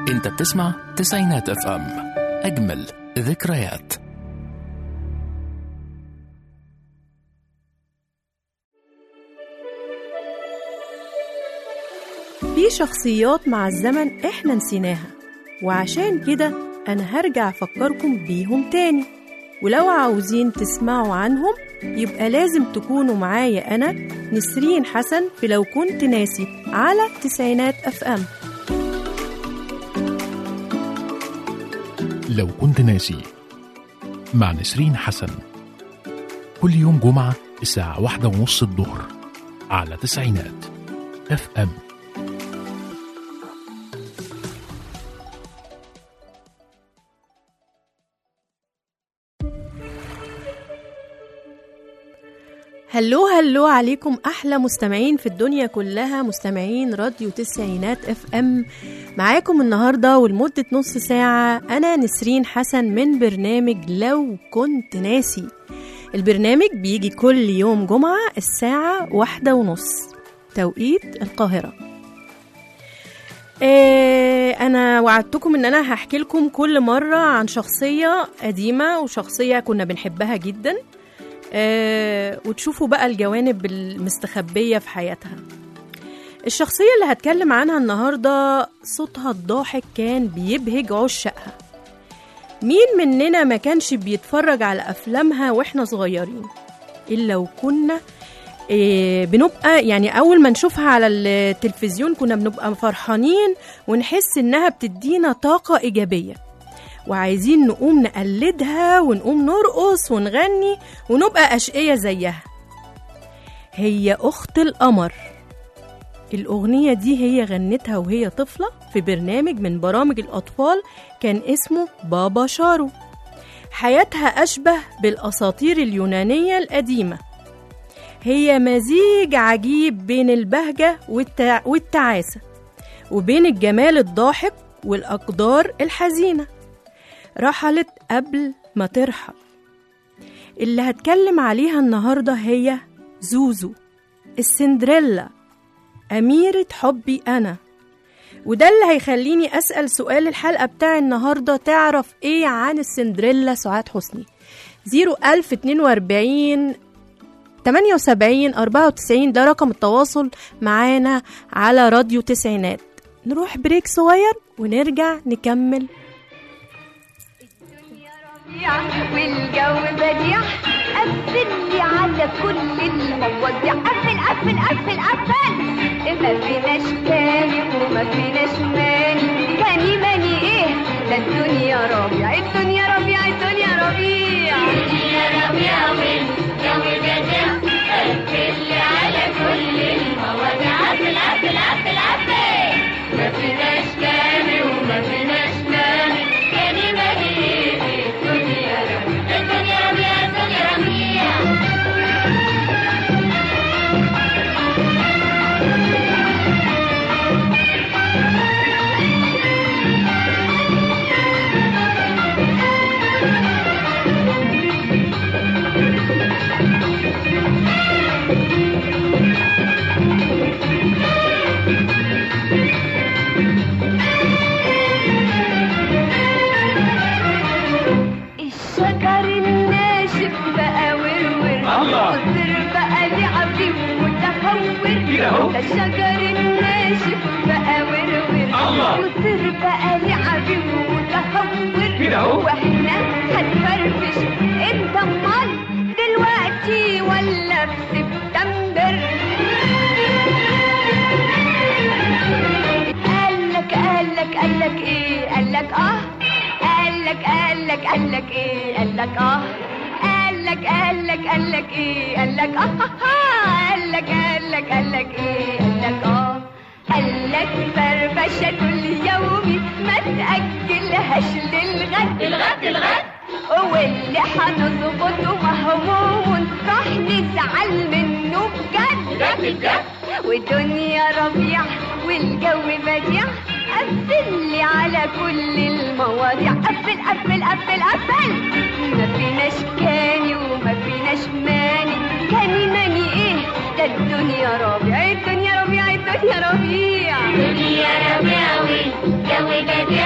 انت بتسمع تسعينات اف ام اجمل ذكريات في شخصيات مع الزمن احنا نسيناها وعشان كده انا هرجع افكركم بيهم تاني ولو عاوزين تسمعوا عنهم يبقى لازم تكونوا معايا انا نسرين حسن في لو كنت ناسي على تسعينات اف ام لو كنت ناسي مع نسرين حسن كل يوم جمعة الساعة واحدة ونص الظهر على تسعينات اف ام هلو هلو عليكم احلى مستمعين في الدنيا كلها مستمعين راديو تسعينات اف ام معاكم النهارده ولمده نص ساعه انا نسرين حسن من برنامج لو كنت ناسي البرنامج بيجي كل يوم جمعه الساعه واحدة ونص توقيت القاهره إيه انا وعدتكم ان انا هحكي لكم كل مره عن شخصيه قديمه وشخصيه كنا بنحبها جدا آه، وتشوفوا بقى الجوانب المستخبية في حياتها الشخصية اللي هتكلم عنها النهاردة صوتها الضاحك كان بيبهج عشاقها مين مننا ما كانش بيتفرج على أفلامها وإحنا صغيرين إلا وكنا إيه بنبقى يعني أول ما نشوفها على التلفزيون كنا بنبقى فرحانين ونحس إنها بتدينا طاقة إيجابية وعايزين نقوم نقلدها ونقوم نرقص ونغني ونبقى أشقية زيها هي أخت القمر الأغنية دي هي غنتها وهي طفلة في برنامج من برامج الأطفال كان اسمه بابا شارو حياتها أشبه بالأساطير اليونانية القديمة هي مزيج عجيب بين البهجة والتع... والتعاسة وبين الجمال الضاحك والأقدار الحزينة رحلت قبل ما ترحل اللي هتكلم عليها النهاردة هي زوزو السندريلا أميرة حبي أنا وده اللي هيخليني أسأل سؤال الحلقة بتاع النهاردة تعرف إيه عن السندريلا سعاد حسني 01042 78 94 ده رقم التواصل معانا على راديو تسعينات نروح بريك صغير ونرجع نكمل والجو بديع قفل لي على كل المواضيع قفل قفل قفل قفل ما فيناش تاني وما فيناش ماني تاني ماني ايه ده الدنيا ربيع الدنيا ربيع الدنيا ربيع الدنيا ربيع والجو بديع قفل لي على كل المواضيع قفل قفل قفل قفل ما فيناش تاني وما فيناش ماني تاني ماني ايه الدنيا ربيع الدنيا ربيع الدنيا ربيع الشجر الناشف بقى ورور قدر بقى لعبي متهور ده الشجر الناشف بقى ورور قدر بقى لعبي متهور واحنا هنفرفش انت امال دلوقتي ولا في سبتمبر قالك قالك قالك ايه قالك اه قالك قالك قالك ايه قالك اه قالك قالك قالك ايه قالك اه آه، آه. قالك قالك قالك ايه قالك اه قالك فرفشة كل يومي ما تأجلهاش للغد الغد الغد واللي هنظبطه مهموم راح نزعل منه بجد بجد بجد والدنيا ربيع والجو بديع قفل لي على كل المواضيع قفل قفل قفل قفل ما فيناش كاني وما فيناش ماني كاني ماني ايه ده الدنيا ربيع الدنيا ربيع الدنيا ربيع الدنيا ربيع والجو بديع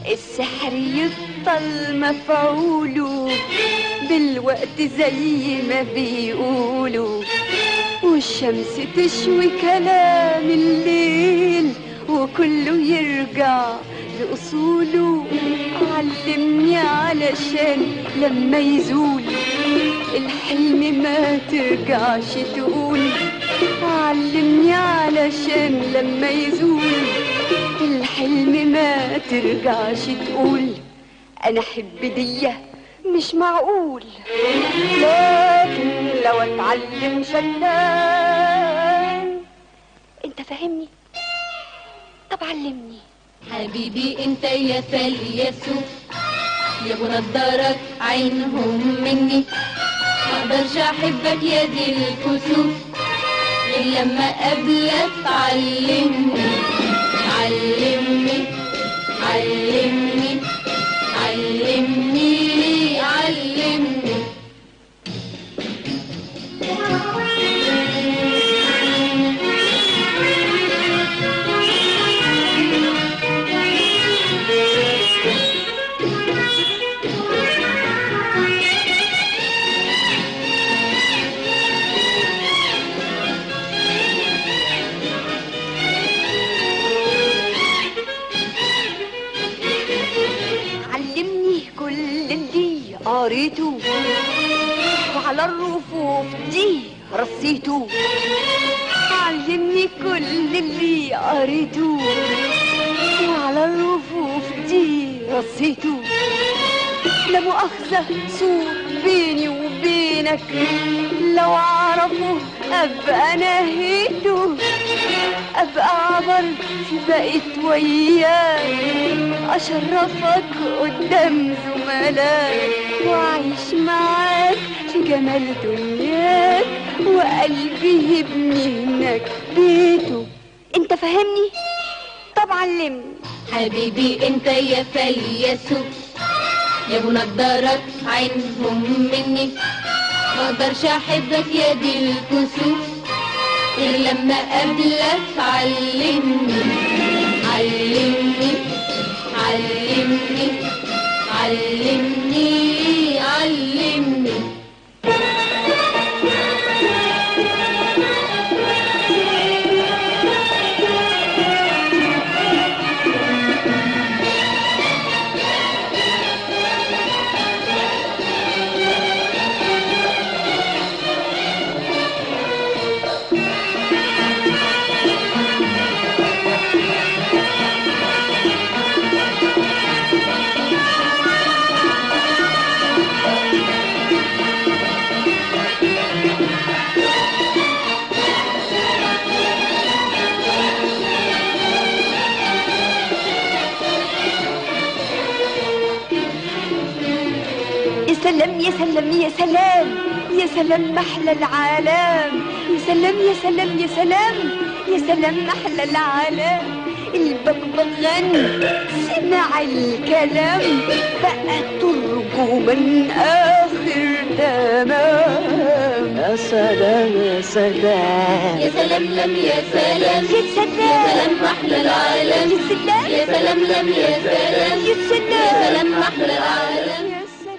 السحر يبطل مفعوله بالوقت زي ما بيقولوا والشمس تشوي كلام الليل وكله يرجع لأصوله علمني علشان لما يزول الحلم ما ترجعش تقول علمني علشان لما يزول الحلم ما ترجعش تقول انا احب ديه مش معقول لكن لو اتعلم شتان انت فاهمني طب علمني حبيبي انت يا فاليسوع يا ابو نضارك عينهم مني ما اقدرش احبك يا دي الكسوف غير لما اقابلك علمني علمني علمني علمني علمني علمني كل اللي قريته وعلى الرفوف دي رصيته علمني كل اللي قريته وعلى الرفوف دي رصيته لا مؤاخذة سوء بيني وبينك لو أعرفه أبقى نهيته أبقى عبرت بقيت وياك أشرفك قدام زملاك وأعيش معاك في جمال دنياك وقلبي يبني هناك بيته أنت فاهمني؟ طب علمني حبيبي انت يا فاليسوع يا ابو نضارك عينهم مني ما اقدرش احبك يا دي الكسوف غير لما اقابلك علمني علمني علمني علمني علمني يا سلام يا سلام يا سلام يا سلام محلى العالم يا سلام يا سلام يا سلام يا سلام محلى العالم البغبغان سمع الكلام بقى ترجمان آخر تمام يا سلام يا سلام يا سلام لم يا سلام يا يا سلام سلام محلى العالم يا سلام يا سلام لم يا سلام يا يا سلام سلام محلى العالم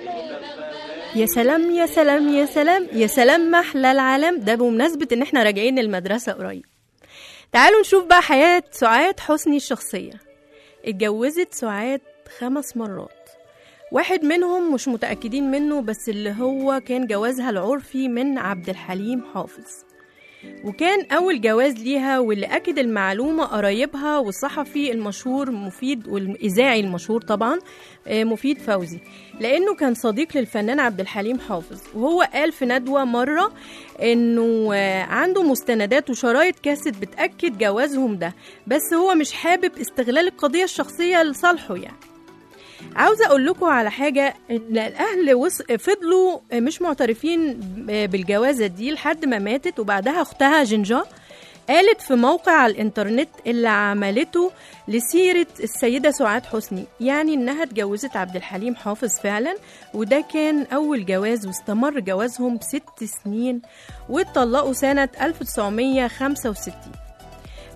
يا سلام يا سلام يا سلام يا سلام يا سلام محلى العالم ده بمناسبة ان احنا راجعين المدرسة قريب تعالوا نشوف بقى حياة سعاد حسني الشخصية اتجوزت سعاد خمس مرات واحد منهم مش متأكدين منه بس اللي هو كان جوازها العرفي من عبد الحليم حافظ وكان أول جواز ليها واللي أكد المعلومة قرايبها والصحفي المشهور مفيد والإذاعي المشهور طبعا آه، مفيد فوزي لأنه كان صديق للفنان عبد الحليم حافظ وهو قال في ندوة مرة إنه آه، عنده مستندات وشرايط كاسيت بتأكد جوازهم ده بس هو مش حابب استغلال القضية الشخصية لصالحه يعني عاوزة أقول لكم على حاجة إن الأهل وص... فضلوا مش معترفين بالجوازة دي لحد ما ماتت وبعدها أختها جنجا قالت في موقع على الإنترنت اللي عملته لسيرة السيدة سعاد حسني يعني إنها اتجوزت عبد الحليم حافظ فعلا وده كان أول جواز واستمر جوازهم ست سنين واتطلقوا سنة 1965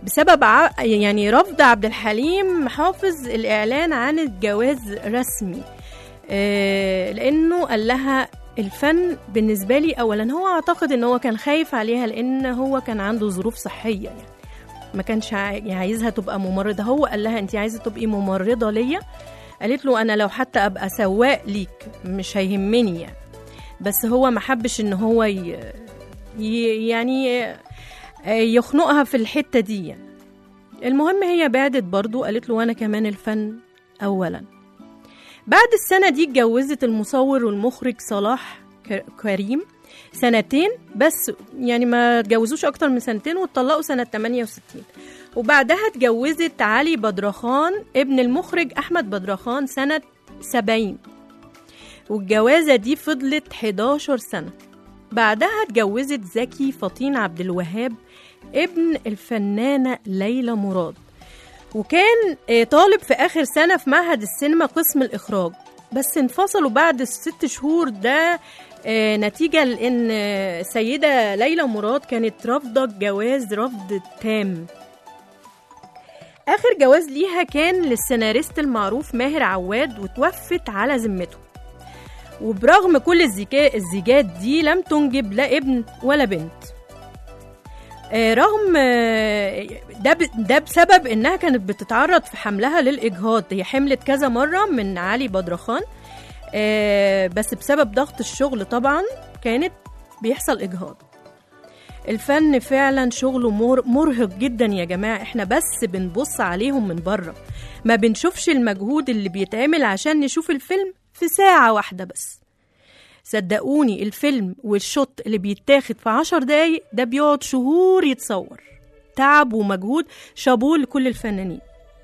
بسبب ع... يعني رفض عبد الحليم حافظ الإعلان عن الجواز رسمي آه، لأنه قال لها الفن بالنسبة لي أولا هو أعتقد إن هو كان خايف عليها لأن هو كان عنده ظروف صحية يعني ما كانش عاي- عايزها تبقى ممرضة هو قال لها أنت عايزة تبقي ممرضة ليا قالت له أنا لو حتى أبقى سواق ليك مش هيهمني يعني بس هو ما حبش إن هو ي... ي... يعني آه، يخنقها في الحتة دي يعني. المهم هي بعدت برضو قالت له وانا كمان الفن اولا بعد السنة دي اتجوزت المصور والمخرج صلاح ك- كريم سنتين بس يعني ما اتجوزوش اكتر من سنتين واتطلقوا سنة 68 وبعدها اتجوزت علي بدرخان ابن المخرج احمد بدرخان سنة 70 والجوازة دي فضلت 11 سنة بعدها اتجوزت زكي فطين عبد الوهاب ابن الفنانة ليلى مراد وكان آه، طالب في آخر سنة في معهد السينما قسم الإخراج بس انفصلوا بعد الست شهور ده آه، نتيجة لأن آه، السيدة ليلى مراد كانت رافضة الجواز رفض تام آخر جواز ليها كان للسيناريست المعروف ماهر عواد وتوفت على ذمته وبرغم كل الزكا- الزيجات دي لم تنجب لا ابن ولا بنت آه، رغم آه، ده ب- ده بسبب انها كانت بتتعرض في حملها للاجهاض هي حملت كذا مره من علي بدرخان آه، بس بسبب ضغط الشغل طبعا كانت بيحصل اجهاض الفن فعلا شغله مر- مرهق جدا يا جماعه احنا بس بنبص عليهم من بره ما بنشوفش المجهود اللي بيتعمل عشان نشوف الفيلم في ساعه واحده بس صدقوني الفيلم والشوت اللي بيتاخد في عشر دقايق ده بيقعد شهور يتصور تعب ومجهود شابوه لكل الفنانين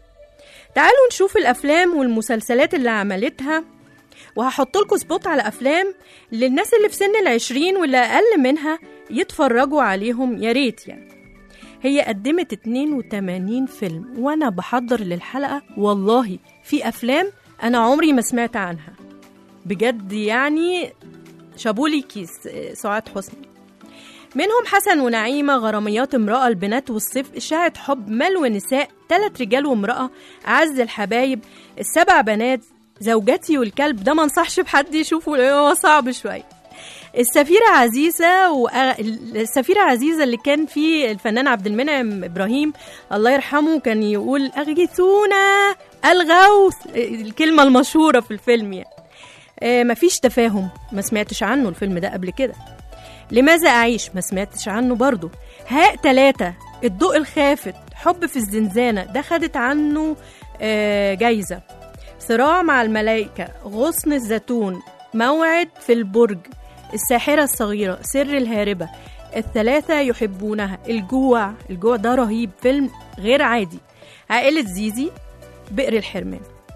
تعالوا نشوف الأفلام والمسلسلات اللي عملتها وهحط لكم سبوت على أفلام للناس اللي في سن العشرين واللي أقل منها يتفرجوا عليهم يا ريت يعني هي قدمت 82 فيلم وأنا بحضر للحلقة والله في أفلام أنا عمري ما سمعت عنها بجد يعني شابولي كيس سعاد حسني منهم حسن ونعيمة غراميات امرأة البنات والصيف إشاعة حب ملو نساء ثلاث رجال وامرأة أعز الحبايب السبع بنات زوجتي والكلب ده ما انصحش بحد يشوفه لأنه هو صعب شوية السفيرة عزيزة وأغ... السفيرة عزيزة اللي كان فيه الفنان عبد المنعم إبراهيم الله يرحمه كان يقول أغيثونا الغوث الكلمة المشهورة في الفيلم يعني آه، مفيش تفاهم ما سمعتش عنه الفيلم ده قبل كده لماذا أعيش ما سمعتش عنه برضو هاء تلاتة الضوء الخافت حب في الزنزانة ده خدت عنه آه، جايزة صراع مع الملائكة غصن الزيتون موعد في البرج الساحرة الصغيرة سر الهاربة الثلاثة يحبونها الجوع الجوع ده رهيب فيلم غير عادي عائلة زيزي بئر الحرمان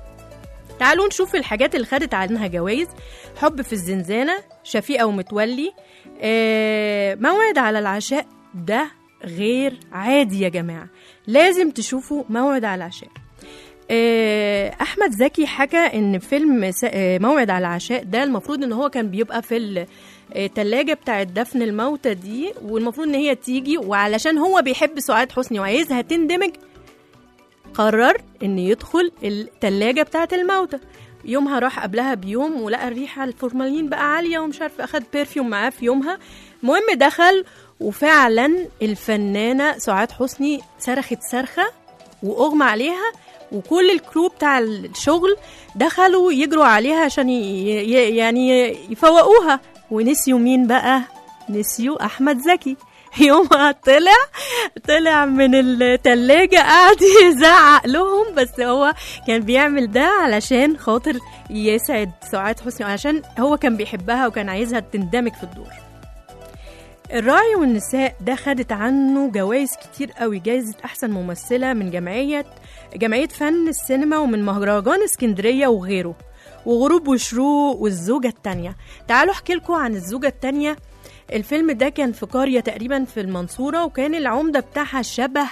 تعالوا نشوف الحاجات اللي خدت عنها جوائز حب في الزنزانة شفيقة ومتولي آه، موعد على العشاء ده غير عادي يا جماعة لازم تشوفوا موعد على العشاء آه، احمد زكي حكى ان فيلم س- آه، موعد على العشاء ده المفروض ان هو كان بيبقى في التلاجة بتاعة دفن الموتى دي والمفروض ان هي تيجي وعلشان هو بيحب سعاد حسني وعايزها تندمج قرر ان يدخل التلاجة بتاعة الموتى يومها راح قبلها بيوم ولقى الريحة الفورمالين بقى عالية ومش عارف اخد بيرفيوم معاه في يومها المهم دخل وفعلا الفنانة سعاد حسني صرخت صرخة واغمى عليها وكل الكرو بتاع الشغل دخلوا يجروا عليها عشان ي... ي... يعني يفوقوها ونسيوا مين بقى نسيوا احمد زكي يومها طلع طلع من التلاجة قعد يزعق لهم بس هو كان بيعمل ده علشان خاطر يسعد سعاد حسني علشان هو كان بيحبها وكان عايزها تندمج في الدور الراعي والنساء ده خدت عنه جوائز كتير قوي جايزة أحسن ممثلة من جمعية جمعية فن السينما ومن مهرجان اسكندرية وغيره وغروب وشروق والزوجة التانية تعالوا احكي لكم عن الزوجة التانية الفيلم ده كان في قرية تقريبا في المنصورة وكان العمدة بتاعها شبه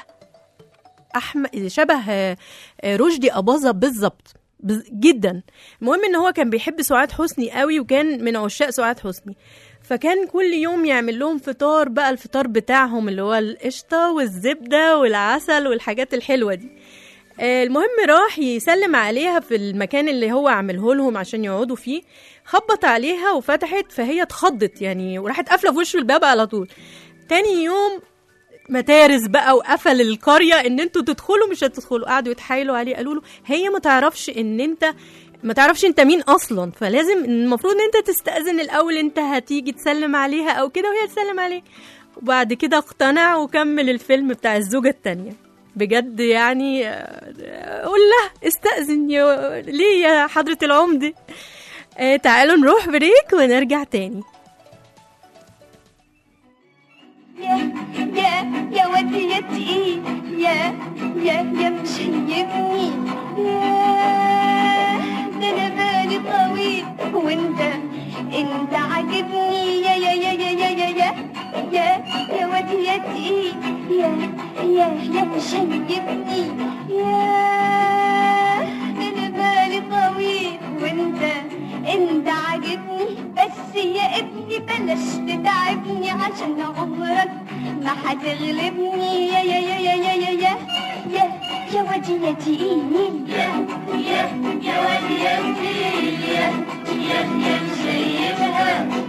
أحمد شبه آه، آه، رشدي أباظة بالظبط بز- جدا المهم ان هو كان بيحب سعاد حسني قوي وكان من عشاق سعاد حسني فكان كل يوم يعمل لهم فطار بقى الفطار بتاعهم اللي هو القشطة والزبدة والعسل والحاجات الحلوة دي آه، المهم راح يسلم عليها في المكان اللي هو عامله لهم عشان يقعدوا فيه خبط عليها وفتحت فهي اتخضت يعني وراحت قافله في وشه الباب على طول تاني يوم متارس بقى وقفل القريه ان انتوا تدخلوا مش هتدخلوا قعدوا يتحايلوا عليه قالوا له هي ما تعرفش ان انت ما تعرفش انت مين اصلا فلازم المفروض ان انت تستاذن الاول انت هتيجي تسلم عليها او كده وهي تسلم عليه وبعد كده اقتنع وكمل الفيلم بتاع الزوجه التانية بجد يعني آه، قول لها استأذن يا ليه يا حضرة العمدة آه تعالوا نروح بريك ونرجع تاني يا يا يا ودي يا تقيل يا يا يا مشيبني يا ده انا بالي طويل وانت انت عاجبني يا يا يا يا يا يا يا يا يا ودي يا تقيل يا يا يا مشيبني يا ده انا بالي طويل وانت انت عاجبني بس يا ابني بلاش تتعبني عشان عمرك ما هتغلبني يا يا يا يا يا يا يا يا يا ودي يا تقيل يا يا يا ودي يا تقيل يا يا يا مشيبها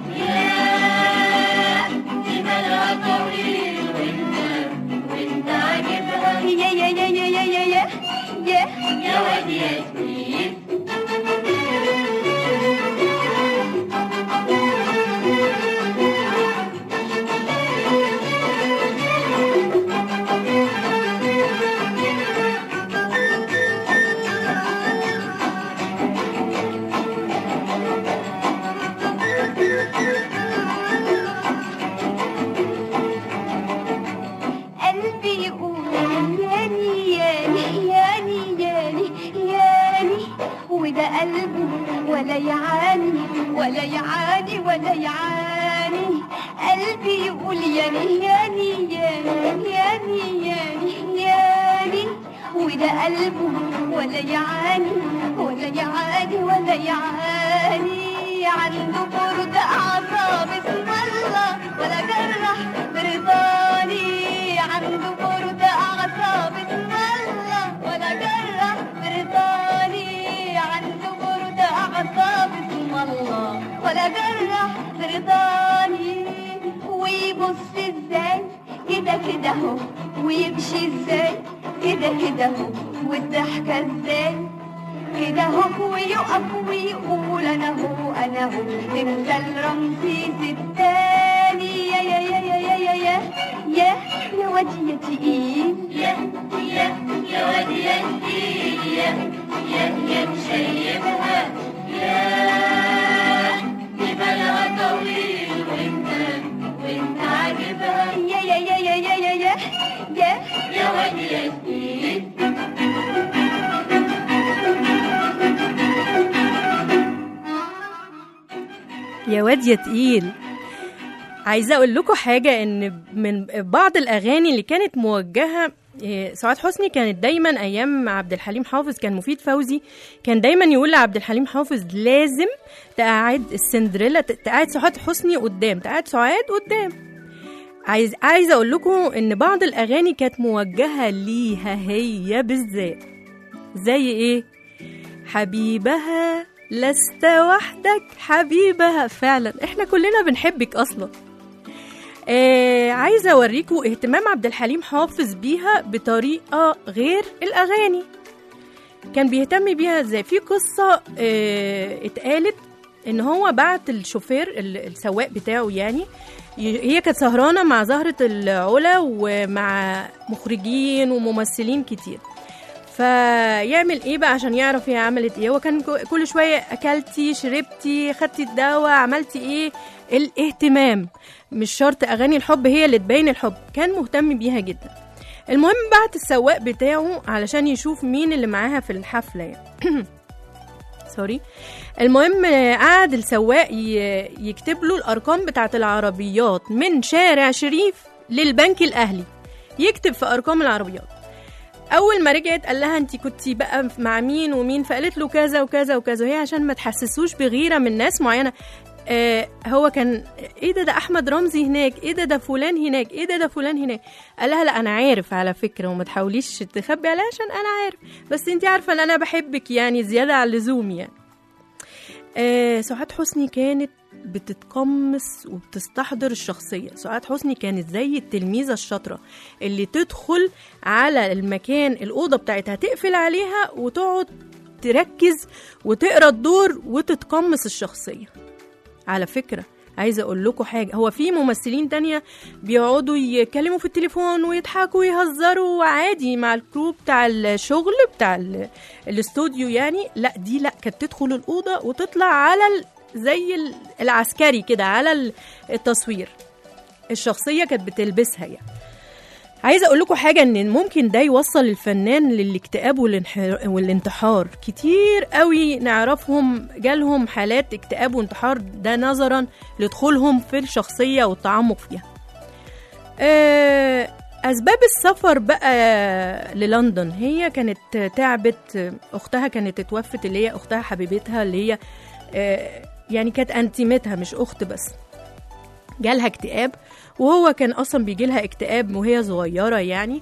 يا دي بالها طويل وانت وانت عاجبها يا يا يا يا يا يا يا يا يا ودي يا تقيل قلبي يقول ياني ياني ياني ياني ياني وده قلبه ولا يعاني ولا يعاني ولا يعاني قلبي يقول ياني ياني ياني ياني ياني ياني وده قلبه ولا يعاني ولا يعاني ولا يعاني عنده برد أعصاب اسم الله ولا جرح برضاني عنده برد أعصاب اسم الله ولا جرح برضاني عنده برد أعصاب اسم الله ولا جرح برضاني ويبص ازاي كده كده اهو ويمشي ازاي كده كده اهو والضحكة ازاي كده هو ويقف ويقول انا هو انا هو تمثال رمسيس التاني يا يا يا يا يا يا يا يا يا وادي يا تقيل يا يا يا وادي يا تقيل يا يا يا مشيبها يا دي بالها طويل وانت وانت عاجبها يا يا يا يا يا يا يا يا يا وادي يا تقيل يا واد يا تقيل عايزه اقول لكم حاجه ان من بعض الاغاني اللي كانت موجهه إيه، سعاد حسني كانت دايما ايام عبد الحليم حافظ كان مفيد فوزي كان دايما يقول لعبد الحليم حافظ لازم تقعد السندريلا ت- تقعد سعاد حسني قدام تقعد سعاد قدام عايز عايزه اقول لكم ان بعض الاغاني كانت موجهه ليها هي بالذات زي ايه حبيبها لست وحدك حبيبها فعلا احنا كلنا بنحبك اصلا آه عايزه اوريكم اهتمام عبد الحليم حافظ بيها بطريقه غير الاغاني كان بيهتم بيها ازاي في قصه آه اتقالت ان هو بعت الشوفير ال- السواق بتاعه يعني ي- هي كانت سهرانه مع زهره العلا ومع مخرجين وممثلين كتير فيعمل ايه بقى عشان يعرف هي عملت ايه هو كان كو- كل شويه اكلتي شربتي خدتي الدواء عملتي ايه الاهتمام مش شرط اغاني الحب هي اللي تبين الحب كان مهتم بيها جدا المهم بعت السواق بتاعه علشان يشوف مين اللي معاها في الحفله يعني سوري المهم آه، قعد السواق ي- يكتب له الارقام بتاعه العربيات من شارع شريف للبنك الاهلي يكتب في ارقام العربيات اول ما رجعت قال لها انت كنتي بقى مع مين ومين فقالت له كذا وكذا وكذا وهي عشان ما تحسسوش بغيره من ناس معينه آه هو كان ايه ده ده احمد رمزي هناك ايه ده ده فلان هناك ايه ده ده فلان هناك قال لها لا انا عارف على فكره وما تحاوليش تخبي عليا عشان انا عارف بس انت عارفه ان انا بحبك يعني زياده عن اللزوم يعني آه سعاد حسني كانت بتتقمص وبتستحضر الشخصية سعاد حسني كانت زي التلميذة الشاطرة اللي تدخل على المكان الأوضة بتاعتها تقفل عليها وتقعد تركز وتقرا الدور وتتقمص الشخصية على فكرة عايزة أقول لكم حاجة هو في ممثلين تانية بيقعدوا يتكلموا في التليفون ويضحكوا ويهزروا عادي مع الكرو بتاع الشغل بتاع ال- الاستوديو يعني لا دي لا كانت تدخل الأوضة وتطلع على ال- زي ال- العسكري كده على ال- التصوير الشخصية كانت بتلبسها يعني عايزه اقول لكم حاجه ان ممكن ده يوصل الفنان للاكتئاب والانح- والانتحار كتير قوي نعرفهم جالهم حالات اكتئاب وانتحار ده نظرا لدخولهم في الشخصيه والتعمق فيها آه، اسباب السفر بقى للندن هي كانت تعبت اختها كانت اتوفت اللي هي اختها حبيبتها اللي هي آه، يعني كانت انتيمتها مش اخت بس جالها اكتئاب وهو كان اصلا بيجي لها اكتئاب وهي صغيره يعني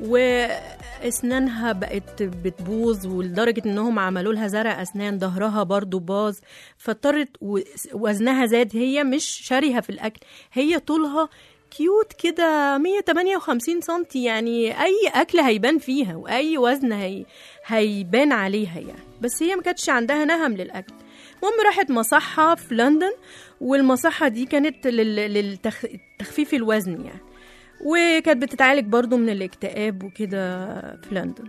واسنانها بقت بتبوظ ولدرجه انهم عملوا لها زرع اسنان ظهرها برضو باظ فاضطرت و- وزنها زاد هي مش شرهه في الاكل هي طولها كيوت كده 158 سنتي يعني اي اكل هيبان فيها واي وزن هي هيبان عليها يعني بس هي ما كانتش عندها نهم للاكل المهم راحت مصحة في لندن والمصحة دي كانت للتخفيف الوزن يعني وكانت بتتعالج برضو من الاكتئاب وكده في لندن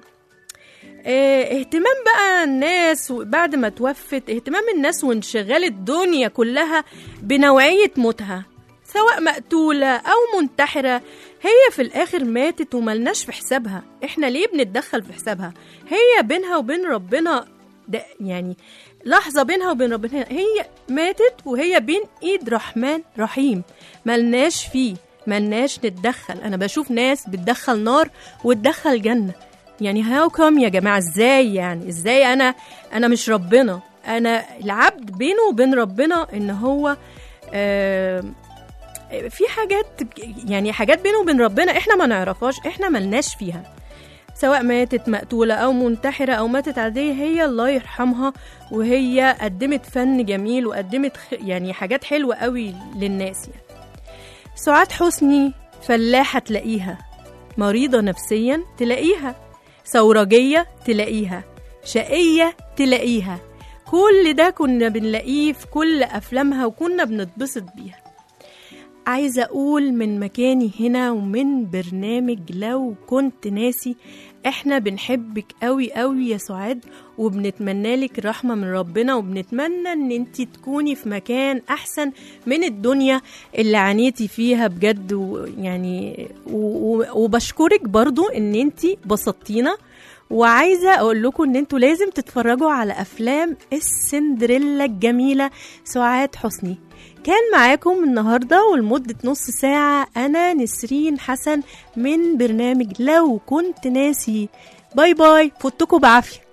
اه اهتمام بقى الناس بعد ما توفت اهتمام الناس وانشغال الدنيا كلها بنوعية موتها سواء مقتولة أو منتحرة هي في الآخر ماتت وملناش في حسابها احنا ليه بنتدخل في حسابها هي بينها وبين ربنا ده يعني لحظة بينها وبين ربنا هي ماتت وهي بين ايد رحمن رحيم ملناش فيه ملناش نتدخل انا بشوف ناس بتدخل نار وتدخل جنة يعني هاو كم يا جماعة ازاي يعني ازاي انا انا مش ربنا انا العبد بينه وبين ربنا ان هو آه في حاجات يعني حاجات بينه وبين ربنا احنا ما نعرفهاش احنا ملناش فيها سواء ماتت مقتولة أو منتحرة أو ماتت عادية هي الله يرحمها وهي قدمت فن جميل وقدمت خ- يعني حاجات حلوة قوي للناس يعني سعاد حسني فلاحة تلاقيها مريضة نفسيا تلاقيها ثورجية تلاقيها شقية تلاقيها كل ده كنا بنلاقيه في كل أفلامها وكنا بنتبسط بيها عايزة أقول من مكاني هنا ومن برنامج لو كنت ناسي احنا بنحبك قوي قوي يا سعاد وبنتمنى لك الرحمة من ربنا وبنتمنى ان انت تكوني في مكان احسن من الدنيا اللي عانيتي فيها بجد ويعني و- و- وبشكرك برضو ان انت بسطتينا وعايزة اقول لكم ان انتوا لازم تتفرجوا على افلام السندريلا الجميلة سعاد حسني كان معاكم النهاردة ولمدة نص ساعة أنا نسرين حسن من برنامج لو كنت ناسي باي باي فوتكم بعافية